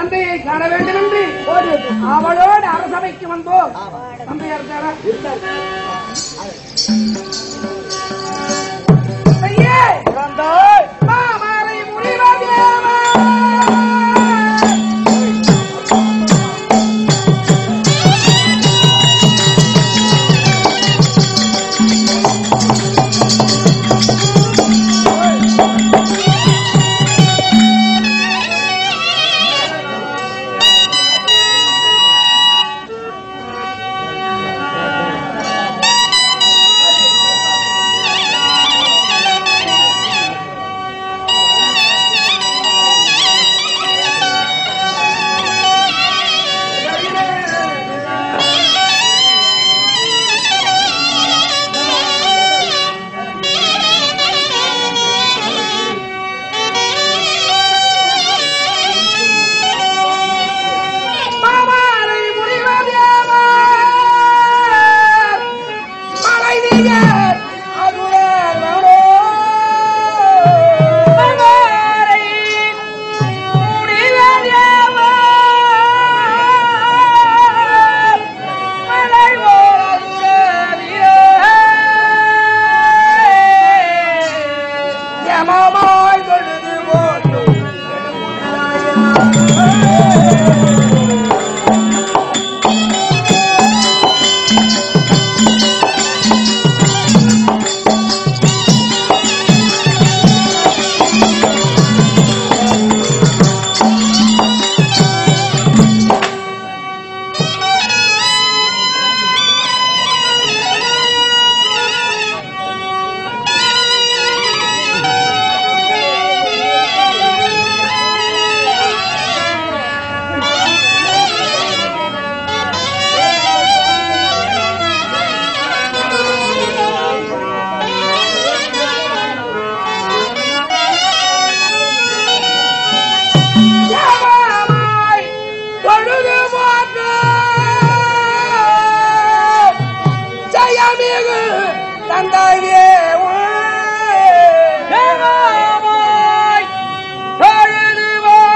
தந்தையை காண வேண்டும் என்று அவளோடு அரசவைக்கு வந்தோம் தந்தையார் இருக்காரா? தந்தையே! மாமலை முனிவதேவா! மாமலை முனிவதேவா! மலை நீர் அருளவரோ! மாமலை முனிவதேவா! மலை போல் அருளவரோ! யமமாய் தொழுது போற்றும் யமமாய் தொழுது போற்றும் ஜெயமிகு தந்தையே யமமாய் தொழுது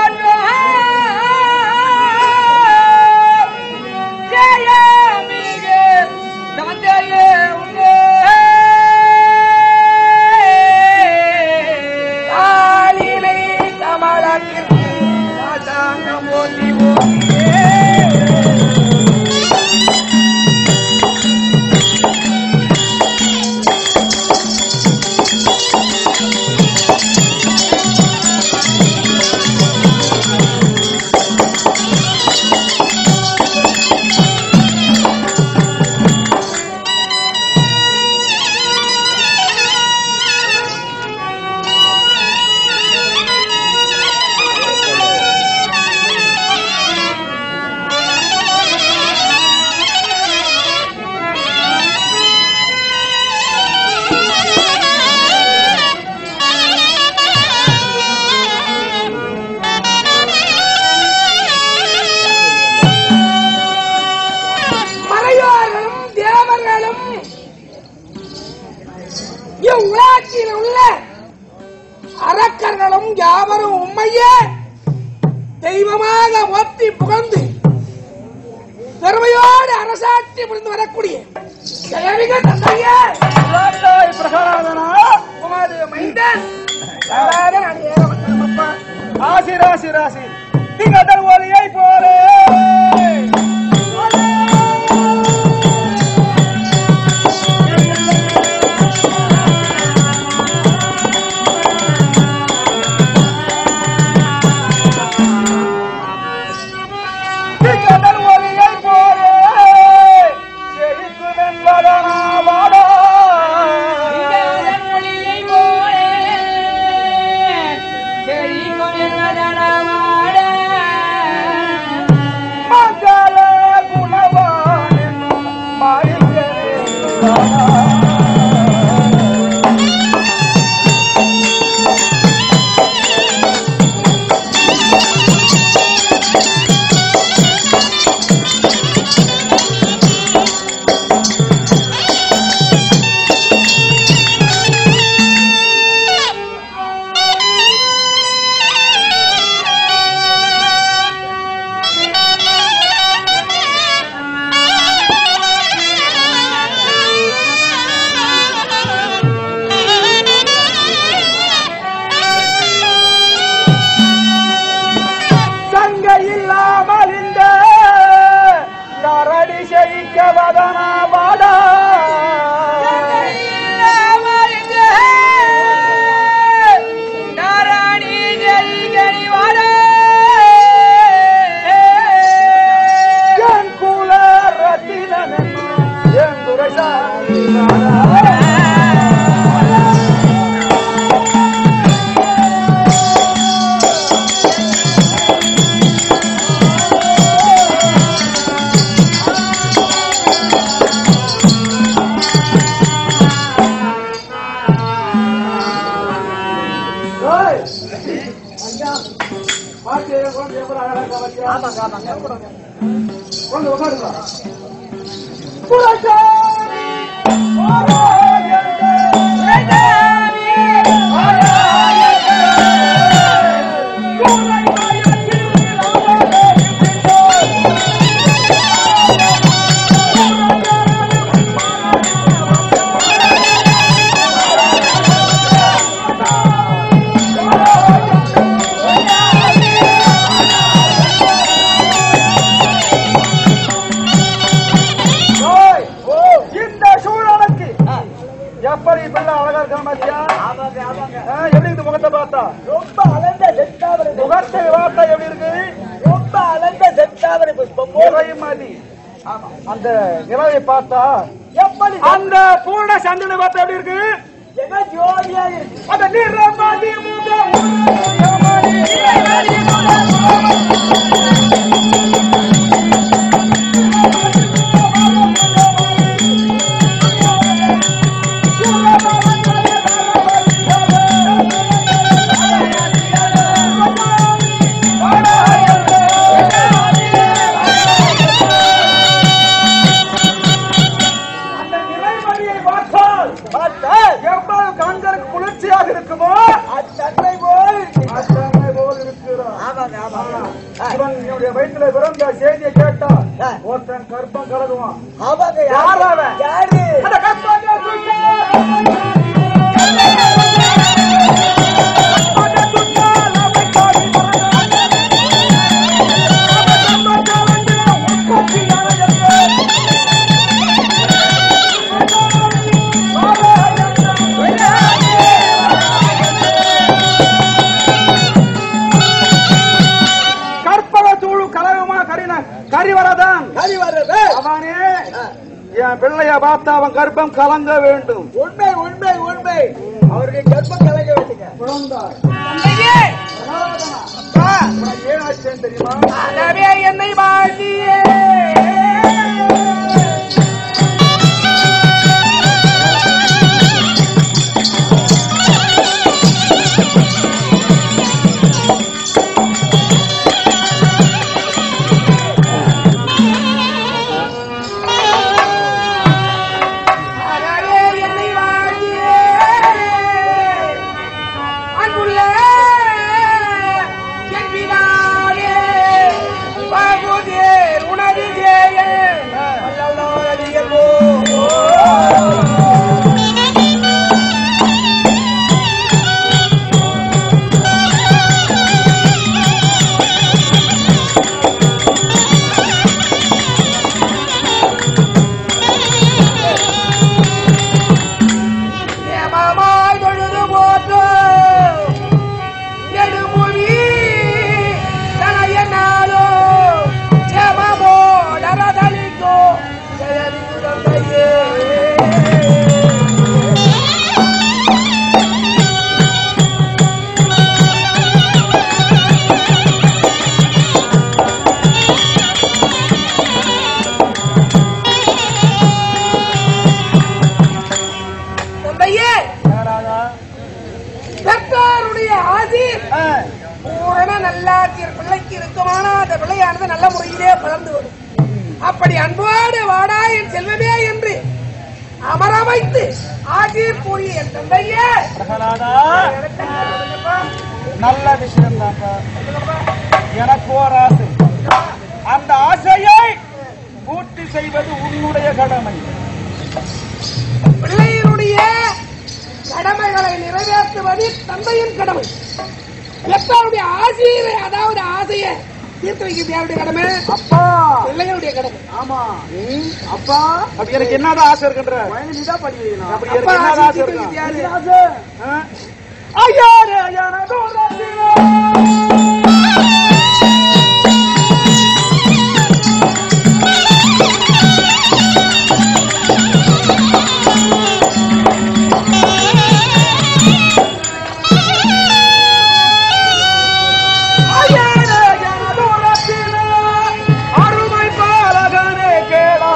போற்றும் ஜெயமிகு தந்தையே ஆளிலை கமலத்திற்கு ராஜாங்கம் ஓட்டி ஓட்டியே மறையோர்களும் தேவர்களும் இவ்வுலகத்தில் உள்ள அரக்கர்களும் யாவரும் உண்மையே தெய்வமாக ஒத்தி புகழ்ந்து பெருமையோடு அரசாட்சி புரிந்து வரக்கூடிய ஜெயமிக தந்தையே உமது மைந்தன் யாராக நான் ஏற வந்தனமப்பா. ராசி ராசி ராசி திங்கள் ஒளியை போலே திங்கள் ஒளியை போலே செழிக்கும் என்பதனா வாடா செழிக்கும் என்பதனவாட என் குழந்தை எவ்வளவு அழகா கவனிக்கிறா. ஆமாங்க ஆமாங்க வந்து உட்காருங்க. ஓய், இந்த சூழலுக்கு எப்படி பிள்ளை அழகா இருக்கா பாத்தியா ஆமாங்க ஆமாங்க ஆ, எப்படி இருக்கு முகத்தை பார்த்தா ரொம்ப அலந்த செத்தாவரை முகத்தை பார்த்தா எப்படி இருக்கு ரொம்ப அலந்த செத்தாவரை புஷ்பம் போல் நிறை மாதிரி அந்த நிலவை பார்த்தா எப்படி அந்த பூர்ண சந்தனை பார்த்தா எப்படி இருக்கு ஜெக ஜோதியா இருக்கு அந்த நிறமாதி முகம் அந்த நிலைமணியை பார்த்தால் பார்த்தால் எவ்வளவு கண்களுக்கு குளிர்ச்சியாக இருக்குமோ அத்தன்மை போல் இருக்கு. அத்தனை போல் இருக்கிறார் ஆமாங்க ஆமாங்க ஆ, இவன் என்னுடைய வயிற்றுல பிறந்த செய்தியை கேட்டா ஆ. ஒருத்தன் கர்ப்பம் கலகுவான் ஆமாங்க யார் யாரு அவன்? யாரு அந்த கர்ப்பம் கற்பக தூள் கலகமா கரின கரிவரதான் கறி வர்றது அவனே என் பிள்ளைய பார்த்து அவன் கர்ப்பம் கலங்க வேண்டும் உண்மை உண்மை உண்மை அவருடைய கர்ப்பம் கலங்க வேண்டுங்க குழந்தாய் தந்தையே அப்பா, உனக்கு ஏன் ஆச்சுன்னு தெரியுமா அறவே என்னை வாழ்த்தியே அறவே என்னை வாழ்த்தியே அன்புள்ள சென்பினாலே பகுதேர் உனது தேய ஏமாமாய் தொழுது போற்றோ நெடுமுடி தனையனாலோ ஜெபமோ நரதலிக்கோ ஜெயவிருந்தையே தந்தையே பெற்றாருடைய ஆசி ஆ, பூரண நல்லாட்சியர் பிள்ளைக்கு இருக்குமானா அந்த பிள்ளையானது நல்ல முறையிலே வளர்ந்து வரும் அப்படி அன்போடு வாடா என் செல்வமே என்று அமர வைத்து ஆசிர் கூறிய என் தந்தையே பிரகலாதா, எனக்கு சொல்லுங்கப்பா. நல்ல விஷயம் தான்ப்பா சொல்லுங்கப்பா. எனக்கு ஒரு ஆசை அந்த ஆசையை பூர்த்தி செய்வது உன்னுடைய கடமை பிள்ளையினுடைய கடமைகளை நிறைவேற்றுவது தந்தையின் கடமை பெற்றாருடைய ஆசிரியரை அதாவது ஆசையை தீர்த்து வைக்கிறது யாருடைய கடமை அப்பா பிள்ளைகளுடைய கடமை ஆமா அப்பா அப்படி எனக்கு என்னதான் ஆசை இருக்குன்ற நீதான் பண்ணி வைக்கணும் அப்படி அப்பா எனக்கு என்னதான் ஆசை ஆசை இருக்கு யாரு? ஆசை ஆ? ஐயாரே, ஐயாரே, தூரத்திலே. ஐயாரே, ஐயாரே, தூரத்திலே. அருமை பாலகனே கேளா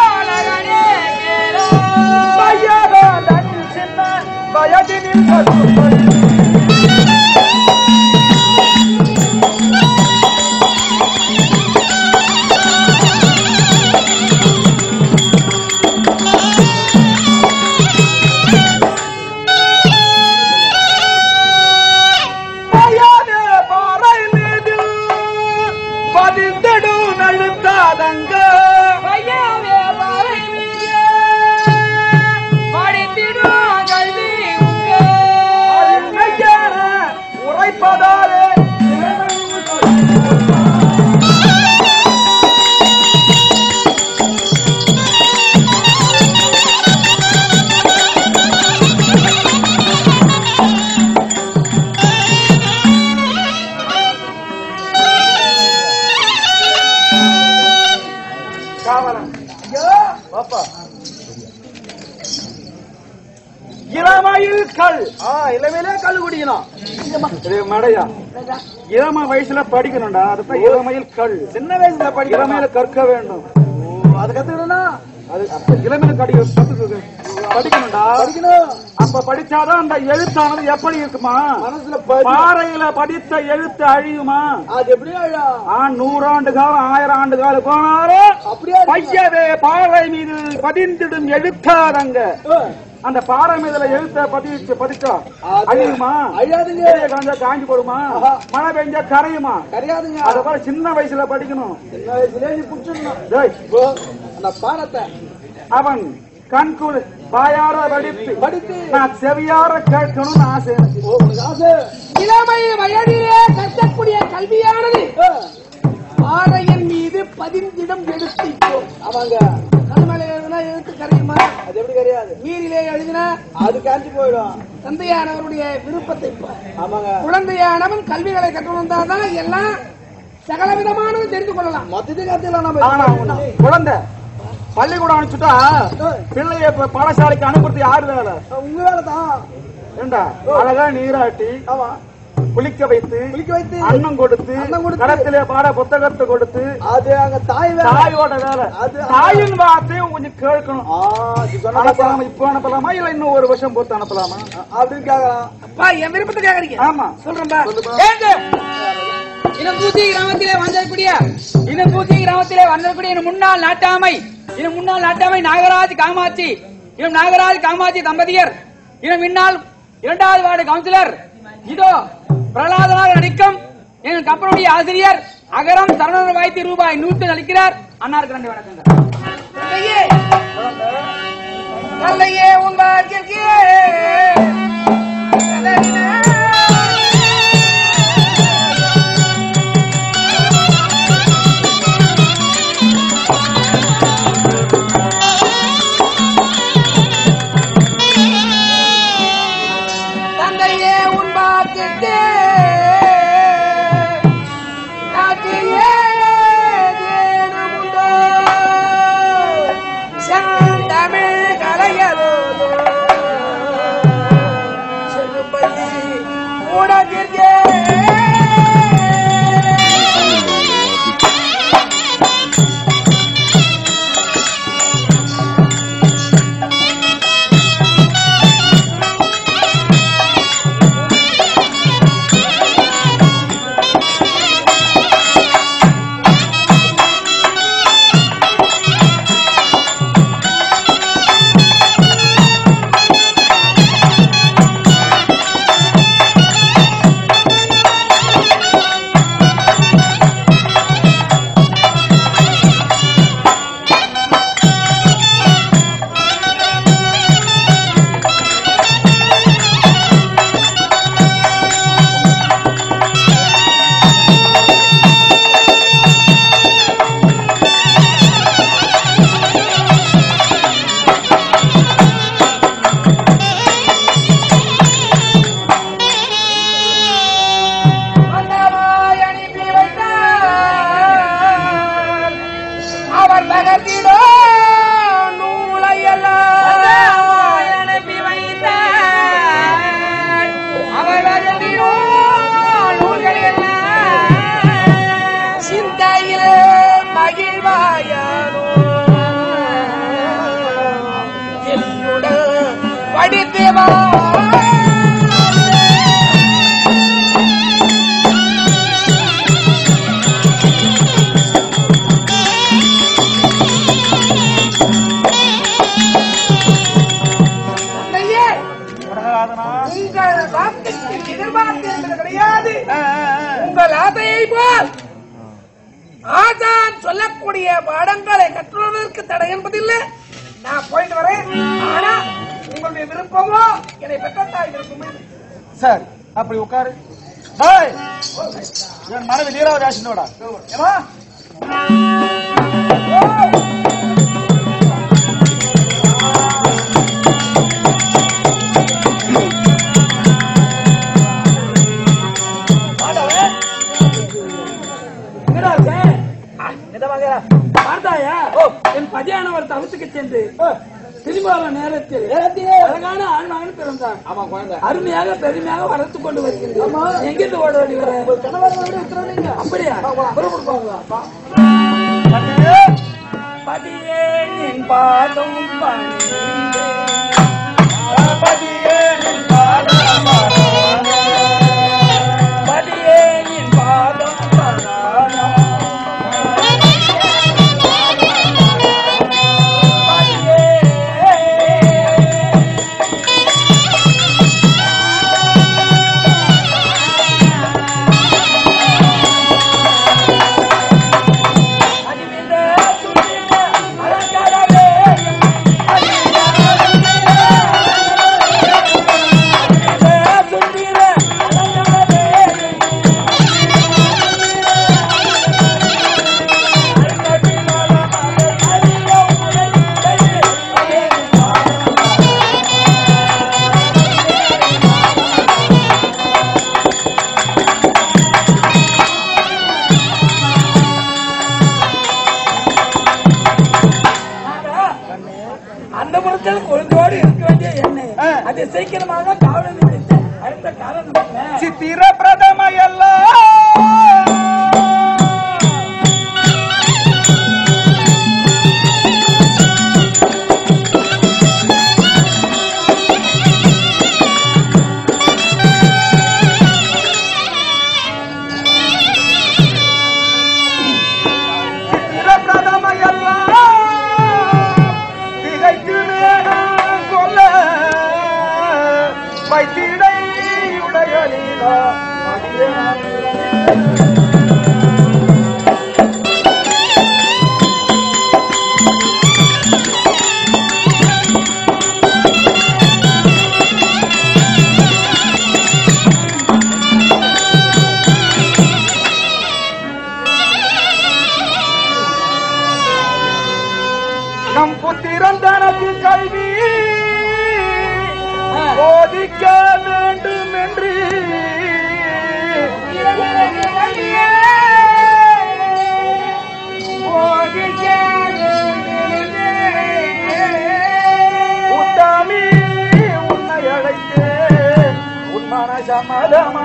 வயதினில் கற்று ஐயோ பாப்பா இளமையில் கல் ஆ இளமையிலே கல்லு குடிக்கணும் இது மடையா இளம வயசுல படிக்கணும்டா அதுதான் இளமையில் கல் சின்ன வயசுல படிக்கிறோம் இளமையில கற்க வேண்டும் அது கத்துக்கணும்னா அது அப்ப இளமையில கடி கத்துக்கு படிக்கணும்டா படிக்கணும் அப்ப படிச்சாதான் அந்த எழுத்தானது எப்படி இருக்குமா மனசுல பதி- பாறையில படித்த எழுத்து அழியுமா அது எப்படியும் ஐயா ஆ நூறாண்டு காலம் ஆயிரம் ஆண்டு காலம் போனாலும் அப்படியே பையவே பாறை மீது பதிந்திடும் எழுத்தாதங்க அந்த பாறை மீதுல எழுத்த பதிச்சு பதிச்சா அது அழியுமா அழியாதுங்க. பெரிய காஞ்சா காஞ்சி போடுமா ஆஹா. மழை பெஞ்சா கரையுமா கிடையாதுங்க அத போல சின்ன வயசுல படிக்கணும் சின்ன வயசுலயே நீ புடிச்சிடணும் டேய், இப்போ அந்த பாடத்தை அவன் கண்குள் வாயார படித்து படித்து நான் செவியார கேட்கணும்னு ஆசை எனக்கு ஓ, உனக்கு ஆசை இளமை வயதிலே கற்கக்கூடிய கல்வியானது ஆ, பாறையின் மீது பதிந்திடம் எடுத்து ஆமாங்க கல்மலை எழுதினா எழுத்து கரையுமா அது எப்படி கிடையாது நீரிலே எழுதினா அது காஞ்சி போயிடும் தந்தையானவருடைய விருப்பத்தை பார். ஆமாங்க குழந்தையானவன் கல்விகளை கற்றுணர்ந்தாதான் எல்லாம் சகல விதமானது தெரிந்து கொள்ளலாம் மொத்தத்தையும் கத்துக்கலாம் நம்ம ஆனா அவன் குழந்தை பள்ளிக்கூடம் அனுப்பிச்சுட்டா பிள்ளைய இப்ப பாடசாலைக்கு அனுப்புறது யாரு வேலை உங்க வேலை தான் ஏண்டா அழகா நீராட்டி ஆமா குளிக்க வைத்து குளிக்க வைத்து அன்னம் கொடுத்து அன்னம் கொடுத்து, கடத்திலே பாட புத்தகத்தை கொடுத்து அது அங்க தாய் வேலை தாயோட வேலை அது- தாயின் வார்த்தையும் கொஞ்சம் கேட்கணும் ஆ, அது சொன்னா அனுப்பலாமா இப்ப அனுப்பலாமா இல்ல இன்னும் ஒரு வருஷம் பொறுத்து அனுப்பலாமா அப்படின்னு கேக்கலாம் அப்பா என் விருப்பத்தை கேக்குறீங்க ஆமா சொல்றேன்பா ஏங்க இனப்பூச்சி கிராமத்திலே வந்திருக்கூடிய இனப்பூச்சி கிராமத்திலே வந்திருக்கூடிய இந்த முன்னாள் நாட்டாமை இந்த முன்னாள் நாட்டாமை நாகராஜ் காமாட்சி இனம் நாகராஜ் காமாட்சி தம்பதியர் இனம் இந்நாள் இரண்டாவது வார்டு கவுன்சிலர் இதோ பிரகலாதனாக நடிக்கும் எங்கள் கப்பலுடைய ஆசிரியர் அகரம் சரண வாய்த்தி ரூபாய் நூற்று அளிக்கிறார் அன்னாருக்கு நன்றி வணக்கங்கள் தந்தையே தந்தையே உன் வாழ்க்கைக்கு தந்தையே உன் வாக்குக்கு நாக்கு ஏதேனுமுண்டோ? செந்தமிழ் கலையலோதோ? செல்லும்பள்ளி உனக்கிற்கே. மன்னவாய் அனுப்பி வைத்தார். அவர் நகர்த்திடோ நூலையெல்லாம் அனுப்பி வைத்தார். அவர் நகர்த்திடோ நூல்களையெல்லாம் சிந்தையில் மகிழ்வாயானோ என்னுடன் படித்து வா தந்தையே, உங்கள் வார்த்தைக்கு எதிர்பார்ப்பு என்பது கிடையாது உங்கள் ஆசையை போல் ஆசான் சொல்லக்கூடிய பாடங்களை கற்றுவதற்கு தடை என்பதில்லை நான் போயிட்டு வரேன் ஆனா உங்களுடைய விருப்பமோ என்னை பெற்றத்தாய் விருப்பமே சார் அப்படி உட்காரு டேய், என் மனைவி நீராவதி ஆசினோடா ஏமா பார்த்தாயா என் பதியா பிள்ளையானவர் தவத்துக்கு சென்று திரும்ப நேரத்தில் அழகான ஆண்மகன் பிறந்தார் ஆமா குழந்தை அருமையாக பெருமையாக வளர்த்து கொண்டு வருகின்றோம் எங்கிருந்து ஓட ஓடி வர அப்படியா புறப்படுப்பாங்க பதியே நின் பாதம் பதியே நின் பாதம் பதியே நின் பாதம் அந்த புறத்தில் கொழுந்தோடு இருக்க வேண்டிய எண்ணெய் அது சீக்கிரமாக காவலன் பிடித்த அடுத்த காலம் என்ன? சித்திர பிரதம எல்லாம் சித்திர பிரதம எல்லாம் திகைத்து வேணாம் கொல்ல வைத்திடை உடையலீலா நம் புத்திரன் தனக்கு கல்வி போதிக்க வேண்டும் என்று உத்தாமி உன்னை அழைத்து உன்மான சம்மதமா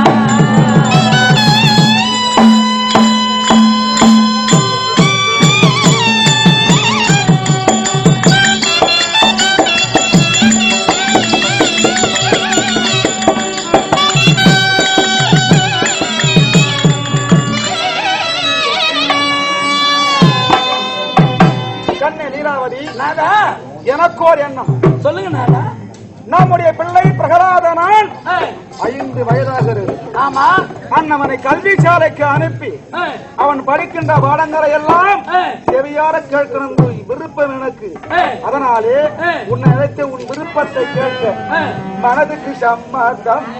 கண்ணே நீலாவதி நாதா எனக்கோர் எண்ணம் சொல்லுங்க நாதா நம்முடைய பிள்ளை பிரகலாதனான் ஏய், ஐந்து வயதாகிறது ஆமா அண்ணவனை கல்வி சாலைக்கு அனுப்பி ஏய், அவன் படிக்கின்ற பாடங்களை எல்லாம் ஏய், செவியார கேட்கணும் விருப்பம் எனக்கு ஏய், அதனாலே ஏய். உன்னை அழைத்து உன் விருப்பத்தை கேட்க ஏய். மனதுக்கு சம்மதம்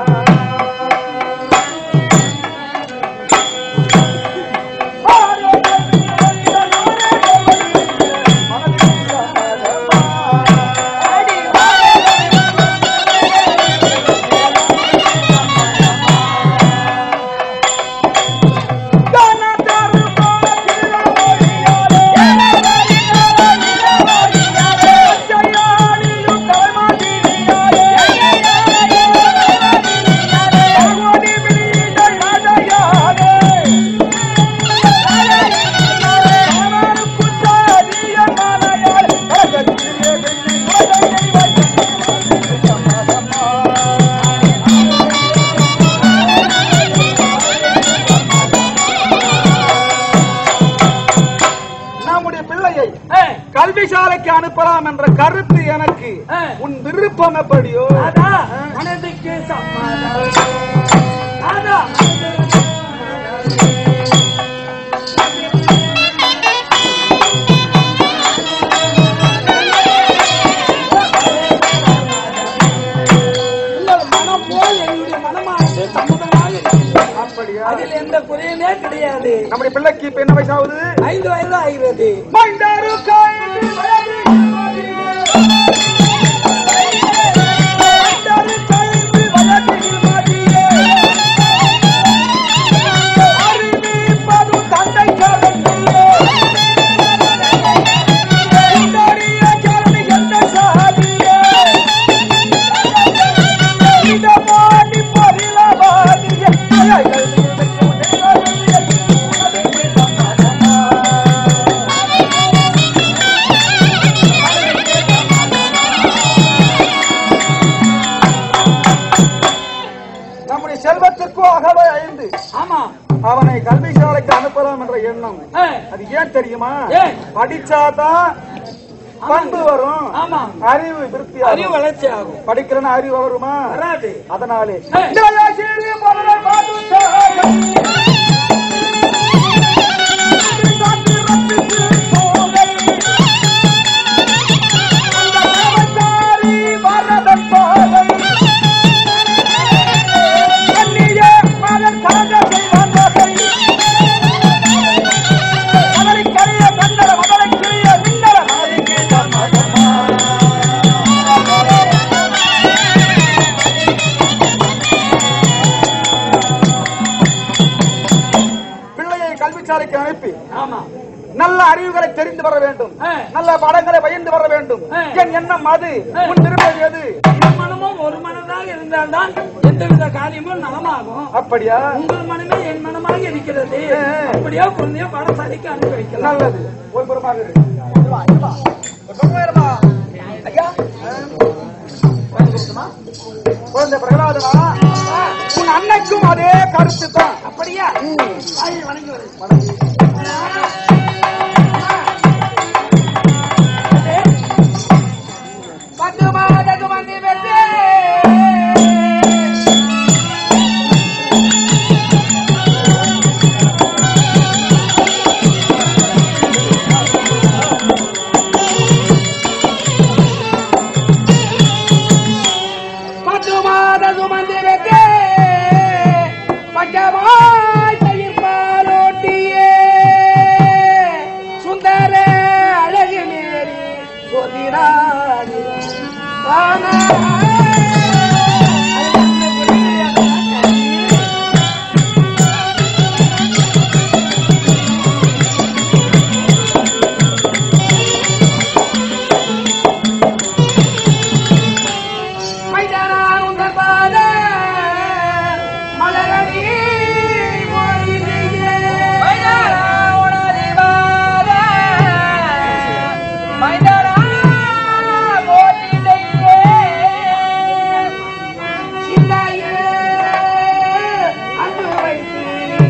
நம்முடைய பிள்ளையை ஏய், கல்வி சாலைக்கு அனுப்பலாம் என்ற கருத்து எனக்கு ஏய். உன் விருப்பம் எப்படியோ நாதா மனதுக்கு சம்மதம் நாதா உங்கள் மனம் போல் என்னுடைய மனமானது சம்மதமாக இருக்கிறது. அப்படியா அதில் எந்த குறையுமே கிடையாது நம்முடைய பிள்ளைக்கு இப்ப என்ன வயசாகுது ஐந்து வயது ஆகிறது மைந்தாரு காய்ந்து வயது மைந்தாரு காய்ந்து வயதில் மதியே. அறிவிப்பது தந்தை கரத்திலே. அவனை கல்வி சாலைக்கு அனுப்பலாம் என்ற எண்ணம் ஆ, அது ஏன் தெரியுமா ஏன்? படிச்சாதான் பண்பு வரும் ஆமா அறிவு விருத்தி அறிவு வளர்ச்சி ஆகும் படிக்கிறன அறிவு வருமா வராது அதனாலே ஏய். தயசிறி மலரை பாதுகாக்க. அந்த தேவதாரி வரதன் பாதை. கண்ணிய மலர் காதலை வந்ததை. மலரை கரிய கண்டர மலரை கிரிய மின்னல மலரை கேட்ட மகமா. பிள்ளையை கல்விச்சாலைக்கு அனுப்பி ஆமா நல்ல அறிவுகளை தெரிந்து வர வேண்டும் ஆ. நல்ல படங்களை பயிர்ந்து வர வேண்டும் ஆ. என் எண்ணம் அது ஆ. உன் விருப்பம் எது என் மனமும் ஒரு மனதாக இருந்தால்தான் எந்தவித காரியமும் நலமாகும் அப்படியா உங்கள் மனமே என் மனமாக இருக்கிறது ஆ. அப்படியா குழந்தைய பாடசாலைக்கு அனுப்பி வைக்கலாம் நல்லது ஒரு புறமாக இரு. ஐயா குழந்தை பிரகலாதனா உன் அன்னைக்கும் அதே கருத்து தான் அப்படியா தாயை வணங்கி வருது பத்து மாதகு மந்தி பெற்றே பத்து மாத சுமந்து பெற்றே பஞ்சமாய் தயிர் பாலோட்டியே சுந்தர அழகு மேரி சொதிராடி தானா மைதானான் உங்கள் பாத மலரடி மொழியே மைதானா உனது பாத மைதானா மொழியே சிந்தையே அன்பு வைத்து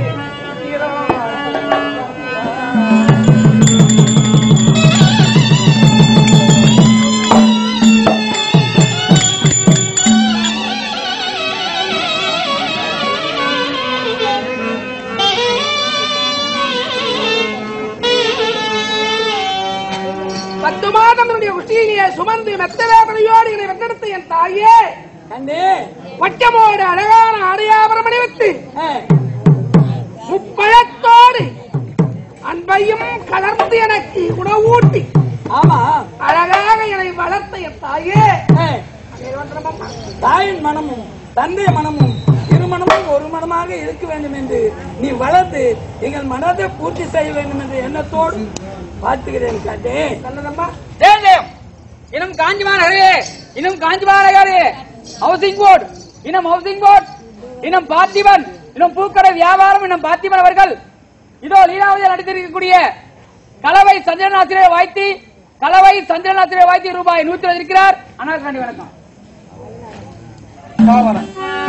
பத்து மாதம் என்னுடைய உஷ்டீனியை சுமந்து மெத்த வேதனையோடு என்னை வென்றெடுத்த என் தாயே கண்டு பச்சமோடு அழகான ஆடையாபரம் அணிவித்து ஆ, முப்பழத்தோடு அன்பையும் கலர்ந்து எனக்கு உணவூட்டி ஆமா அழகாக என்னை வளர்த்த என் தாயே ஆ, தாயின் மனமும் தந்தை மனமும் இரு மனமும் ஒரு மனமாக இருக்க வேண்டும் என்று நீ வளர்த்து எங்கள் மனதை பூர்த்தி செய்ய வேண்டும் என்ற எண்ணத்தோடு பார்த்துக்கிறேன் காட்டே நல்லதம்மா தேவதேவ் இன்னும் காஞ்சிமான் அருகே இன்னும் காஞ்சிமான் அருகே ஹவுசிங் போர்டு இன்னும் ஹவுசிங் போர்டு இன்னும் பார்த்திபன் இன்னும் பூக்கடை வியாபாரம் இன்னும் பார்த்திபன் அவர்கள் இதோ லீலாவதியில் நடித்திருக்கக்கூடிய கலவை சந்திரநாத்திரை வாய்த்தி கலவை சந்திரநாத்திரை வாய்த்தி ரூபாய் நூத்தி இருக்கிறார் அண்ணா நன்றி வணக்கம் பாவரன்.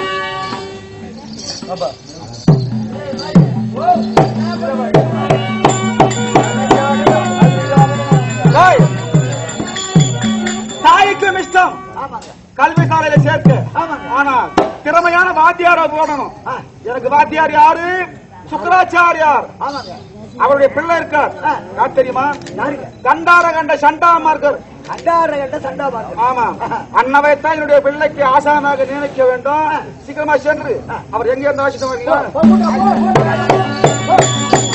அப்பா. டேய், தாய்க்கும் இஷ்டம் கல்வி சாலையில சேர்க்க ஆனா திறமையான வாத்தியார போடணும் எனக்கு வாத்தியார் யாரு சுக்கராச்சாரியார் ஆமாங்க அவருடைய பிள்ளை இருக்கார் யார் தெரியுமா யாருங்க கண்டார கண்ட சண்டா மார்க்கர் அண்டார கட்ட சண்டா பாக்கு ஆமா அண்ணவை தான் என்னுடைய பிள்ளைக்கு ஆசானாக நியமிக்க வேண்டும் சீக்கிரமா சென்று அவர் எங்க இருந்து ஆசிட்டு வரீங்களா